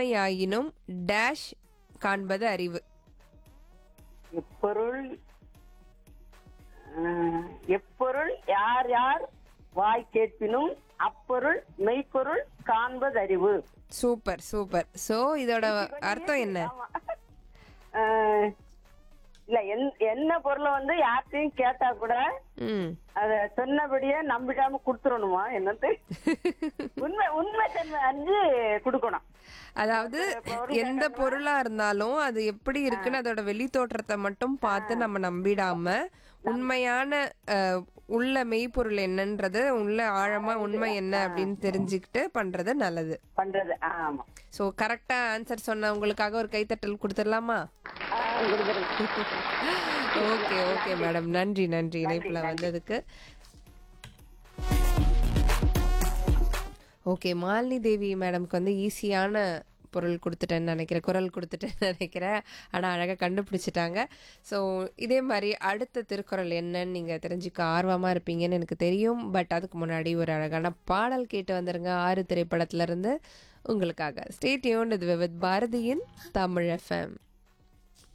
இன்மையாயினும் dash காண்பது அறிவு எப்பொருள் ஆஹ், எப்பொருள் யார் யார் வாய் கேட்பினும் அப்பொருள் மெய்ப்பொருள் காண்பதறிவு சூப்பர் சூப்பர் சோ இதோட அர்த்தம் என்ன ஆமா. ஆஹ், இல்ல என்- என்ன பொருளை வந்து யார்கிட்டயும் கேட்டா கூட ம் அத சொன்னபடியே நம்பிடாம குடுத்துடணுமா என்னது உண்மை உண்மை தன்மை அறிஞ்சு கொடுக்கணும் அதாவது எந்த பொருளா இருந்தாலும் அது எப்படி இருக்குன்னு அதோட வெளி தோற்றத்தை மட்டும் பார்த்து நம்ம நம்பிடாம உண்மையான அஹ், உள்ள மெய்ப்பொருள் என்னன்றது உள்ள ஆழமா உண்மை என்ன அப்படின்னு தெரிஞ்சுக்கிட்டு பண்றது நல்லது பண்றது ஆமா ஸோ கரெக்டா ஆன்சர் சொன்ன உங்களுக்காக ஒரு கைத்தட்டல் கொடுத்துடலாமா ஆஹ் கொடுக்குறது. ஓகே ஓகே மேடம் நன்றி நன்றி இணைப்புல வந்ததுக்கு ஓகே மாலினி தேவி மேடம்க்கு வந்து ஈஸியான பொருள் கொடுத்துட்டேன்னு நினைக்கிறேன் குரல் கொடுத்துட்டேன்னு நினைக்கிறேன் ஆனால் அழகாக கண்டுபிடிச்சிட்டாங்க ஸோ இதே மாதிரி அடுத்த திருக்குறள் என்னன்னு நீங்கள் தெரிஞ்சுக்க ஆர்வமாக இருப்பீங்கன்னு எனக்கு தெரியும் பட் அதுக்கு முன்னாடி ஒரு அழகான பாடல் கேட்டு வந்துருங்க ஆறு திரைப்படத்துல இருந்து உங்களுக்காக ஸ்டேட்யூன் இது வித் பாரதியின் தமிழ் எஃப்எம்